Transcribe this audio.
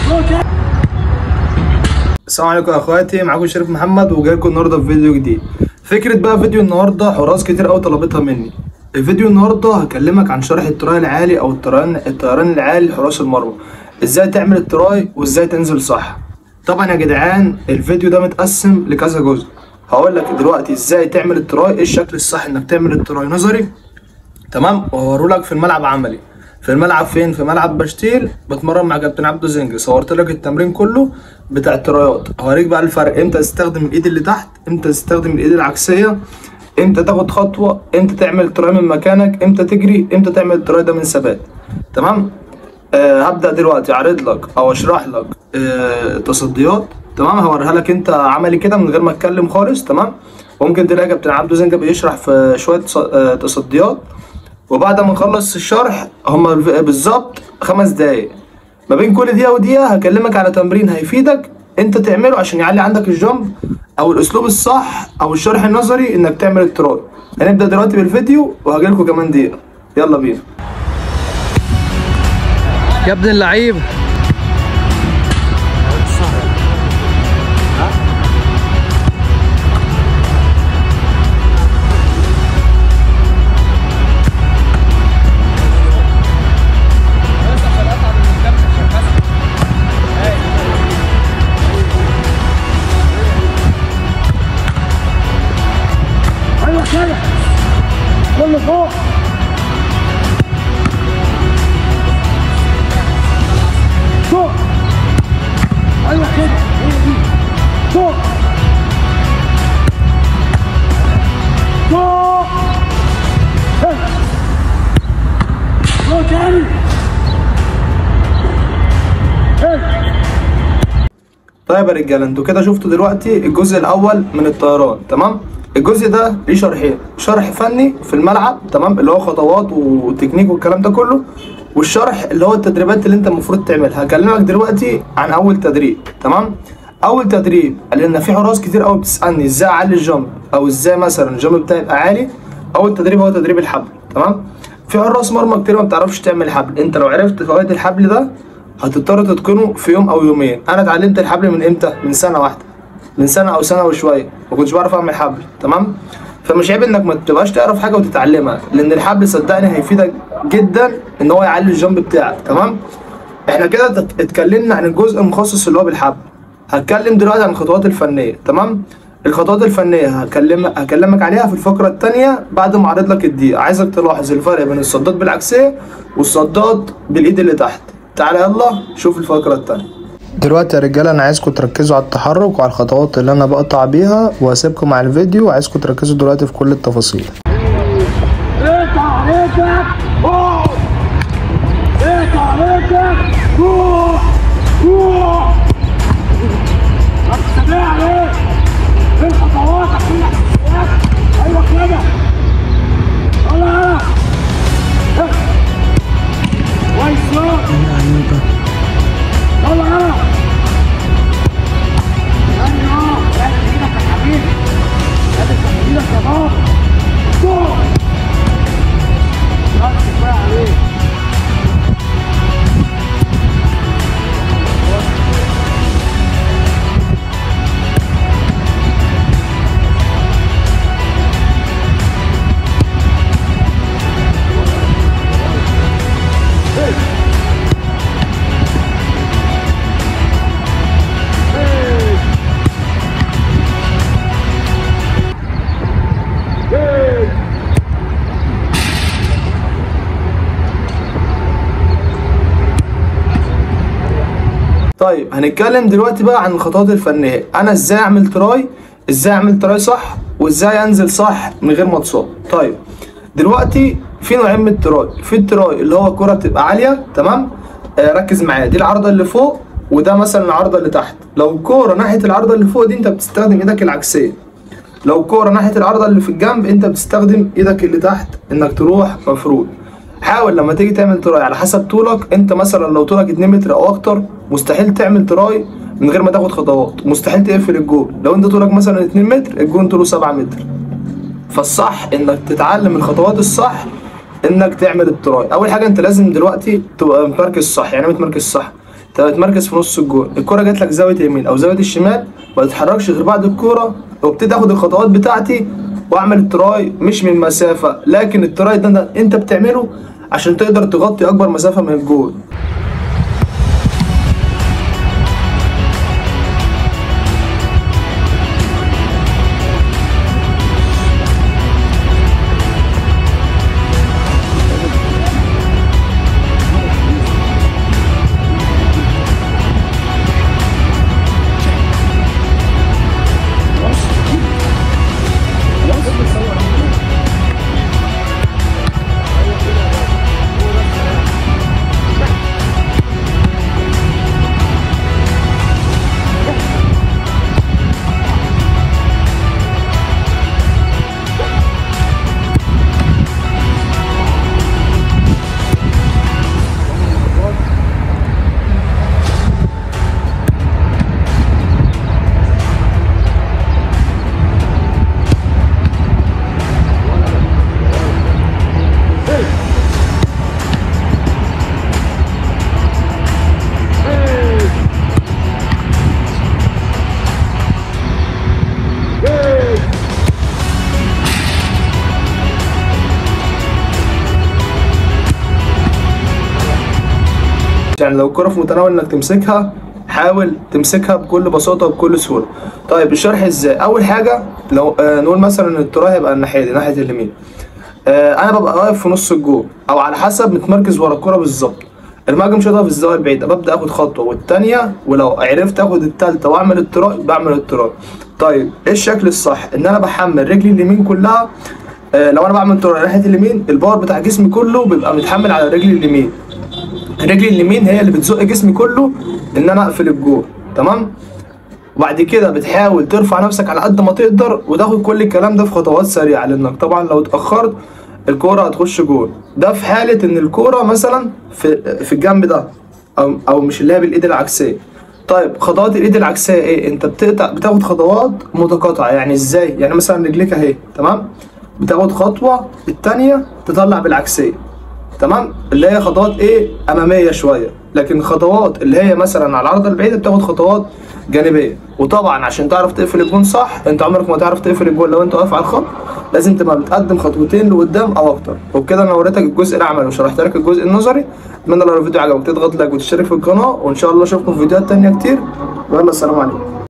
السلام عليكم يا اخواتي معاكم شريف محمد وجاي لكم النهارده في فيديو جديد فكره بقى فيديو النهارده حراس كتير قوي طلبتها مني الفيديو النهارده هكلمك عن شرح التراي العالي او الطيران الطيران العالي لحراس المرمى ازاي تعمل التراي وازاي تنزل صح طبعا يا جدعان الفيديو ده متقسم لكذا جزء هقول لك دلوقتي ازاي تعمل التراي ايه الشكل الصح انك تعمل التراي نظري تمام وهوريلك في الملعب عملي في الملعب فين في ملعب بشتيل بتمرن مع كابتن عبده زنج صورت لك التمرين كله بتاع الترايات هوريك بقى الفرق امتى تستخدم الايد اللي تحت امتى تستخدم الايد العكسيه امتى تاخد خطوه امتى تعمل تراي من مكانك امتى تجري امتى تعمل التراي ده من ثبات تمام آه هبدا دلوقتي اعرض لك او اشرح لك آه تصديات تمام هوريها لك انت عملي كده من غير ما اتكلم خالص تمام ممكن تلاقي كابتن عبده زنجة بيشرح في شويه ص- آه تصديات وبعد ما نخلص الشرح هما بالظبط خمس دقايق ما بين كل دقيقه ودقيقه هكلمك على تمرين هيفيدك انت تعمله عشان يعلي عندك الجمب او الاسلوب الصح او الشرح النظري انك تعمل التراي هنبدا دلوقتي بالفيديو وهجيلكوا كمان دقيقه يلا بينا يا ابن اللعيب ايوه كده كله فوق فوق ايوه كده هي دي فوق فوق هي. فوق تاني هي. طيب يا رجاله انتوا كده شفتوا دلوقتي الجزء الاول من الطيران تمام الجزء ده ليه شرحين شرح فني في الملعب تمام اللي هو خطوات وتكنيك والكلام ده كله والشرح اللي هو التدريبات اللي انت المفروض تعملها هكلمك دلوقتي عن اول تدريب تمام اول تدريب لان في حراس كتير قوي بتسالني ازاي اعلي الجمب او ازاي مثلا الجمب بتاعي يبقى عالي اول تدريب هو تدريب الحبل تمام في حراس مرمى كتير ما بتعرفش تعمل حبل انت لو عرفت فوائد الحبل ده هتضطر تتقنه في يوم او يومين انا اتعلمت الحبل من امتى من سنه واحده من سنه او سنه وشويه ما كنتش بعرف اعمل حبل تمام فمش عيب انك ما تبقاش تعرف حاجه وتتعلمها لان الحبل صدقني هيفيدك جدا ان هو يعلي الجنب بتاعك تمام احنا كده ات- اتكلمنا عن الجزء المخصص اللي هو بالحبل هتكلم دلوقتي عن الخطوات الفنيه تمام الخطوات الفنيه هكلم هكلمك عليها في الفقره الثانيه بعد ما اعرض لك الدقيقه عايزك تلاحظ الفرق بين الصدات بالعكسيه والصدات بالايد اللي تحت تعالى يلا شوف الفقره الثانيه دلوقتي يا رجاله انا عايزكم تركزوا على التحرك وعلى الخطوات اللي انا بقطع بيها وهسيبكم مع الفيديو وعايزكم تركزوا دلوقتي في كل التفاصيل اقطع رجلك فوق اقطع رجلك فوق فوق هتستمع عليه في الخطوات عشان الاساسيات ايوه كده يلا يلا ها. كويس يلا يلا يلا ثاني اه ثاني ايدك يا حبيبي ثاني ايدك يا بابا فوق بس كفايه عليك طيب هنتكلم دلوقتي بقى عن الخطوات الفنيه انا ازاي اعمل تراي ازاي اعمل تراي صح وازاي انزل صح من غير ما اتصاب طيب دلوقتي في نوعين من التراي في التراي اللي هو الكره بتبقى عاليه تمام آه ركز معايا دي العارضه اللي فوق وده مثلا العارضه اللي تحت لو الكوره ناحيه العارضه اللي فوق دي انت بتستخدم ايدك العكسيه لو الكوره ناحيه العارضه اللي في الجنب انت بتستخدم ايدك اللي تحت انك تروح مفروض حاول لما تيجي تعمل تراي على حسب طولك انت مثلا لو طولك 2 متر او اكتر مستحيل تعمل تراي من غير ما تاخد خطوات مستحيل تقفل الجول لو انت طولك مثلا 2 متر الجول طوله 7 متر فالصح انك تتعلم الخطوات الصح انك تعمل التراي اول حاجه انت لازم دلوقتي تبقى متمركز صح يعني إيه متمركز صح تبقى تمركز في نص الجون الكرة جات لك زاوية يمين او زاوية الشمال ما تتحركش غير بعد الكرة وابتدي اخد الخطوات بتاعتي واعمل التراي مش من مسافة لكن التراي ده, ده انت بتعمله عشان تقدر تغطي اكبر مسافة من الجون يعني لو الكرة في متناول انك تمسكها حاول تمسكها بكل بساطة وبكل سهولة طيب الشرح ازاي اول حاجة لو آه نقول مثلا ان التراي هيبقى الناحية دي ناحية اليمين آه انا ببقى واقف في نص الجول او على حسب متمركز ورا الكرة بالظبط المهاجم شاطها في الزاوية البعيدة ببدأ اخد خطوة والتانية ولو عرفت اخد التالتة واعمل التراي بعمل التراي طيب ايه الشكل الصح ان انا بحمل رجلي اليمين كلها آه لو انا بعمل تراي ناحية اليمين الباور بتاع جسمي كله بيبقى متحمل على رجلي اليمين رجلي اليمين هي اللي بتزق جسمي كله ان انا اقفل الجول تمام وبعد كده بتحاول ترفع نفسك على قد ما تقدر وتاخد كل الكلام ده في خطوات سريعه لانك طبعا لو اتاخرت الكوره هتخش جول ده في حاله ان الكوره مثلا في في الجنب ده او او مش اللي هي بالايد العكسيه طيب خطوات الايد العكسيه ايه انت بتقطع بتاخد خطوات متقاطعه يعني ازاي يعني مثلا رجليك اهي تمام بتاخد خطوه الثانيه تطلع بالعكسيه تمام اللي هي خطوات ايه اماميه شويه لكن خطوات اللي هي مثلا على العرضه البعيده بتاخد خطوات جانبيه وطبعا عشان تعرف تقفل الجون صح انت عمرك ما تعرف تقفل الجون لو انت واقف على الخط لازم تبقى متقدم خطوتين لقدام او اكتر وبكده انا وريتك الجزء الاعمى وشرحت لك الجزء النظري اتمنى لو الفيديو عجبك تضغط لايك وتشترك في القناه وان شاء الله اشوفكم في فيديوهات تانية كتير ويلا السلام عليكم